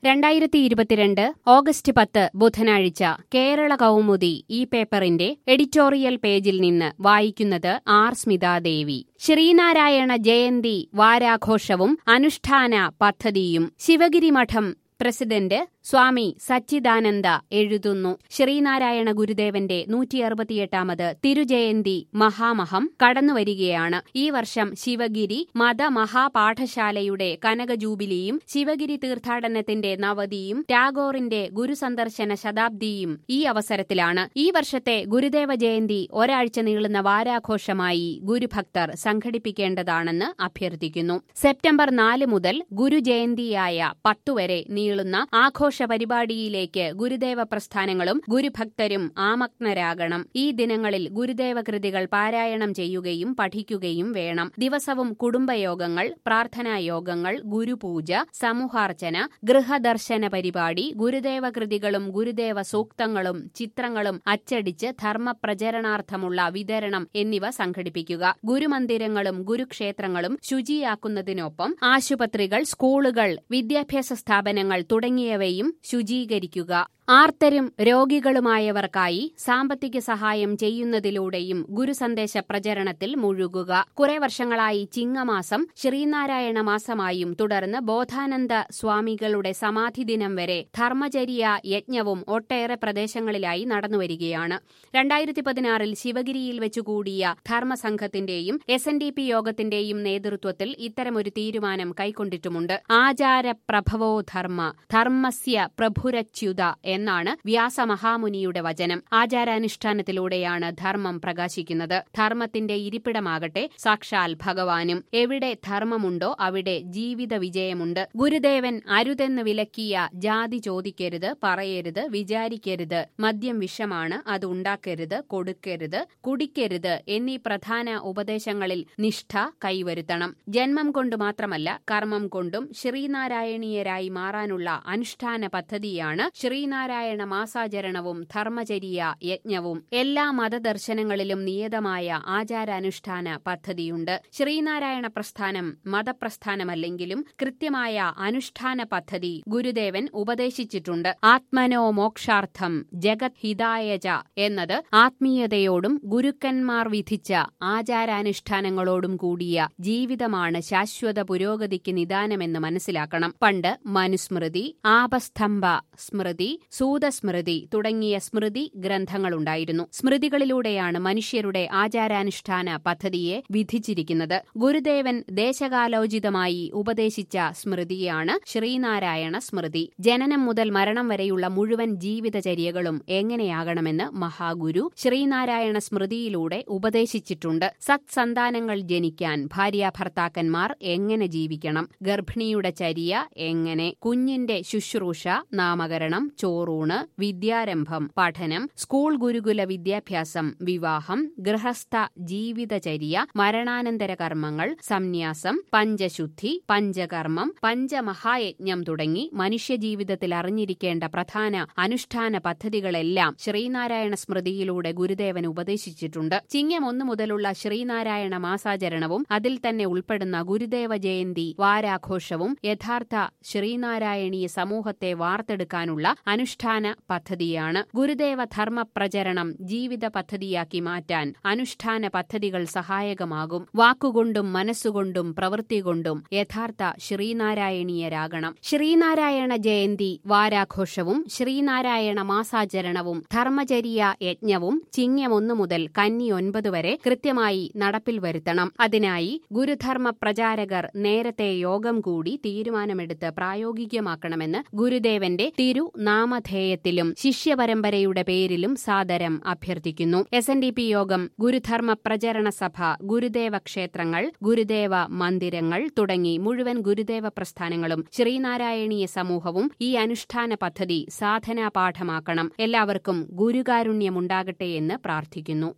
രണ്ടായിരത്തി ഇരുപത്തിരണ്ട് ഓഗസ്റ്റ് പത്ത് ബുധനാഴ്ച കേരള കൗമുദി ഈ പേപ്പറിന്റെ എഡിറ്റോറിയൽ പേജിൽ നിന്ന് വായിക്കുന്നത് ആർ സ്മിതാദേവി ശ്രീനാരായണ ജയന്തി വാരാഘോഷവും അനുഷ്ഠാന പദ്ധതിയും ശിവഗിരി മഠം പ്രസിഡന്റ് സ്വാമി സച്ചിദാനന്ദ എഴുതുന്നു ശ്രീനാരായണ ഗുരുദേവന്റെ നൂറ്റി അറുപത്തിയെട്ടാമത് തിരുജയന്തി മഹാമഹം കടന്നുവരികയാണ് ഈ വർഷം ശിവഗിരി മതമഹാപാഠശാലയുടെ കനക ജൂബിലിയും ശിവഗിരി തീർത്ഥാടനത്തിന്റെ നവതിയും ടാഗോറിന്റെ ഗുരുസന്ദർശന ശതാബ്ദിയും ഈ അവസരത്തിലാണ് ഈ വർഷത്തെ ഗുരുദേവ ജയന്തി ഒരാഴ്ച നീളുന്ന വാരാഘോഷമായി ഗുരുഭക്തർ സംഘടിപ്പിക്കേണ്ടതാണെന്ന് അഭ്യർത്ഥിക്കുന്നു സെപ്റ്റംബർ നാല് മുതൽ ഗുരുജയന്തിയായ പത്തുവരെ നീളുന്ന ആഘോഷ പരിപാടിയിലേക്ക് ഗുരുദേവ പ്രസ്ഥാനങ്ങളും ഗുരുഭക്തരും ആമഗ്നരാകണം ഈ ദിനങ്ങളിൽ ഗുരുദേവ കൃതികൾ പാരായണം ചെയ്യുകയും പഠിക്കുകയും വേണം ദിവസവും കുടുംബയോഗങ്ങൾ പ്രാർത്ഥനായോഗങ്ങൾ ഗുരുപൂജ സമൂഹാർച്ചന ഗൃഹദർശന പരിപാടി ഗുരുദേവ കൃതികളും ഗുരുദേവ സൂക്തങ്ങളും ചിത്രങ്ങളും അച്ചടിച്ച് ധർമ്മ പ്രചരണാർത്ഥമുള്ള വിതരണം എന്നിവ സംഘടിപ്പിക്കുക ഗുരുമന്ദിരങ്ങളും ഗുരുക്ഷേത്രങ്ങളും ശുചിയാക്കുന്നതിനൊപ്പം ആശുപത്രികൾ സ്കൂളുകൾ വിദ്യാഭ്യാസ സ്ഥാപനങ്ങൾ തുടങ്ങിയവയും ശുചീകരിക്കുക ആർത്തരും രോഗികളുമായവർക്കായി സാമ്പത്തിക സഹായം ചെയ്യുന്നതിലൂടെയും ഗുരുസന്ദേശ പ്രചരണത്തിൽ മുഴുകുക കുറെ വർഷങ്ങളായി ചിങ്ങമാസം ശ്രീനാരായണ മാസമായും തുടർന്ന് ബോധാനന്ദ സ്വാമികളുടെ സമാധി ദിനം വരെ ധർമ്മചര്യ യജ്ഞവും ഒട്ടേറെ പ്രദേശങ്ങളിലായി നടന്നുവരികയാണ് രണ്ടായിരത്തി പതിനാറിൽ ശിവഗിരിയിൽ വെച്ചുകൂടിയ ധർമ്മസംഘത്തിന്റെയും എസ് എൻ ഡി പി യോഗത്തിന്റെയും നേതൃത്വത്തിൽ ഇത്തരമൊരു തീരുമാനം കൈക്കൊണ്ടിട്ടുമുണ്ട് ആചാരപ്രഭവോ ധർമ്മ ധർമ്മസ്യ പ്രഭുരച്യുത എന്നാണ് വ്യാസമഹാമുനിയുടെ വചനം ആചാരാനുഷ്ഠാനത്തിലൂടെയാണ് ധർമ്മം പ്രകാശിക്കുന്നത് ധർമ്മത്തിന്റെ ഇരിപ്പിടമാകട്ടെ സാക്ഷാൽ ഭഗവാനും എവിടെ ധർമ്മമുണ്ടോ അവിടെ ജീവിത വിജയമുണ്ട് ഗുരുദേവൻ അരുതെന്ന് വിലക്കിയ ജാതി ചോദിക്കരുത് പറയരുത് വിചാരിക്കരുത് മദ്യം വിഷമാണ് അത് ഉണ്ടാക്കരുത് കൊടുക്കരുത് കുടിക്കരുത് എന്നീ പ്രധാന ഉപദേശങ്ങളിൽ നിഷ്ഠ കൈവരുത്തണം ജന്മം കൊണ്ട് മാത്രമല്ല കർമ്മം കൊണ്ടും ശ്രീനാരായണീയരായി മാറാനുള്ള അനുഷ്ഠാന പദ്ധതിയാണ് ശ്രീനാരായണ മാസാചരണവും ധർമ്മചര്യ യജ്ഞവും എല്ലാ മതദർശനങ്ങളിലും നിയതമായ ആചാരാനുഷ്ഠാന പദ്ധതിയുണ്ട് ശ്രീനാരായണ പ്രസ്ഥാനം മതപ്രസ്ഥാനമല്ലെങ്കിലും കൃത്യമായ അനുഷ്ഠാന പദ്ധതി ഗുരുദേവൻ ഉപദേശിച്ചിട്ടുണ്ട് ആത്മനോ മോക്ഷാർത്ഥം ജഗത് ഹിതായജ എന്നത് ആത്മീയതയോടും ഗുരുക്കന്മാർ വിധിച്ച ആചാരാനുഷ്ഠാനങ്ങളോടും കൂടിയ ജീവിതമാണ് ശാശ്വത പുരോഗതിക്ക് നിദാനമെന്ന് മനസ്സിലാക്കണം പണ്ട് മനുസ്മൃതി ആപസ്തംഭ സ്മൃതി സൂതസ്മൃതി തുടങ്ങിയ സ്മൃതി ഗ്രന്ഥങ്ങളുണ്ടായിരുന്നു സ്മൃതികളിലൂടെയാണ് മനുഷ്യരുടെ ആചാരാനുഷ്ഠാന പദ്ധതിയെ വിധിച്ചിരിക്കുന്നത് ഗുരുദേവൻ ദേശകാലോചിതമായി ഉപദേശിച്ച സ്മൃതിയാണ് ശ്രീനാരായണ സ്മൃതി ജനനം മുതൽ മരണം വരെയുള്ള മുഴുവൻ ജീവിതചര്യകളും എങ്ങനെയാകണമെന്ന് മഹാഗുരു ശ്രീനാരായണ സ്മൃതിയിലൂടെ ഉപദേശിച്ചിട്ടുണ്ട് സത്സന്താനങ്ങൾ ജനിക്കാൻ ഭാര്യാഭർത്താക്കന്മാർ എങ്ങനെ ജീവിക്കണം ഗർഭിണിയുടെ ചര്യ എങ്ങനെ കുഞ്ഞിന്റെ ശുശ്രൂഷ നാമകരണം ചോറൂണ് വിദ്യാരംഭം പഠനം സ്കൂൾ ഗുരുകുല വിദ്യാഭ്യാസം വിവാഹം ഗൃഹസ്ഥ ജീവിതചര്യ മരണാനന്തര കർമ്മങ്ങൾ സംന്യാസം പഞ്ചശുദ്ധി പഞ്ചകർമ്മം പഞ്ചമഹായജ്ഞം തുടങ്ങി മനുഷ്യജീവിതത്തിൽ അറിഞ്ഞിരിക്കേണ്ട പ്രധാന അനുഷ്ഠാന പദ്ധതികളെല്ലാം ശ്രീനാരായണ സ്മൃതിയിലൂടെ ഗുരുദേവൻ ഉപദേശിച്ചിട്ടുണ്ട് ചിങ്ങം ഒന്നു മുതലുള്ള ശ്രീനാരായണ മാസാചരണവും അതിൽ തന്നെ ഉൾപ്പെടുന്ന ഗുരുദേവ ജയന്തി വാരാഘോഷവും യഥാർത്ഥ ശ്രീനാരായണീയ സമൂഹത്തെ വാർത്തെടുക്കാനുള്ള അനുഷ്ഠാന പദ്ധതിയാണ് ഗുരുദേവ ധർമ്മ പ്രചരണം ജീവിത പദ്ധതിയാക്കി മാറ്റാൻ അനുഷ്ഠാന പദ്ധതികൾ സഹായകമാകും വാക്കുകൊണ്ടും മനസ്സുകൊണ്ടും പ്രവൃത്തി കൊണ്ടും യഥാർത്ഥ ശ്രീനാരായണീയരാകണം ശ്രീനാരായണ ജയന്തി വാരാഘോഷവും ശ്രീനാരായണ മാസാചരണവും ധർമ്മചര്യ യജ്ഞവും ചിങ്ങം ഒന്നു മുതൽ കന്നി ഒൻപത് വരെ കൃത്യമായി നടപ്പിൽ വരുത്തണം അതിനായി ഗുരുധർമ്മ പ്രചാരകർ നേരത്തെ യോഗം കൂടി തീരുമാനമെടുത്ത് പ്രായോഗികമാക്കണമെന്ന് ഗുരുദേവന്റെ തിരുനാമധേയത്തിലും ശിഷ്യപരമ്പരയുടെ പേരിലും സാദരം അഭ്യർത്ഥിക്കുന്നു എസ് എൻ ഡി പി യോഗം ഗുരുധർമ്മ പ്രചരണ സഭ ഗുരുദേവ ക്ഷേത്രങ്ങൾ ഗുരുദേവ മന്ദിരങ്ങൾ തുടങ്ങി മുഴുവൻ ഗുരുദേവ പ്രസ്ഥാനങ്ങളും ശ്രീനാരായണീയ സമൂഹവും ഈ അനുഷ്ഠാന പദ്ധതി സാധനാപാഠമാക്കണം എല്ലാവർക്കും ഗുരുകാരുണ്യമുണ്ടാകട്ടെ എന്ന് പ്രാർത്ഥിക്കുന്നു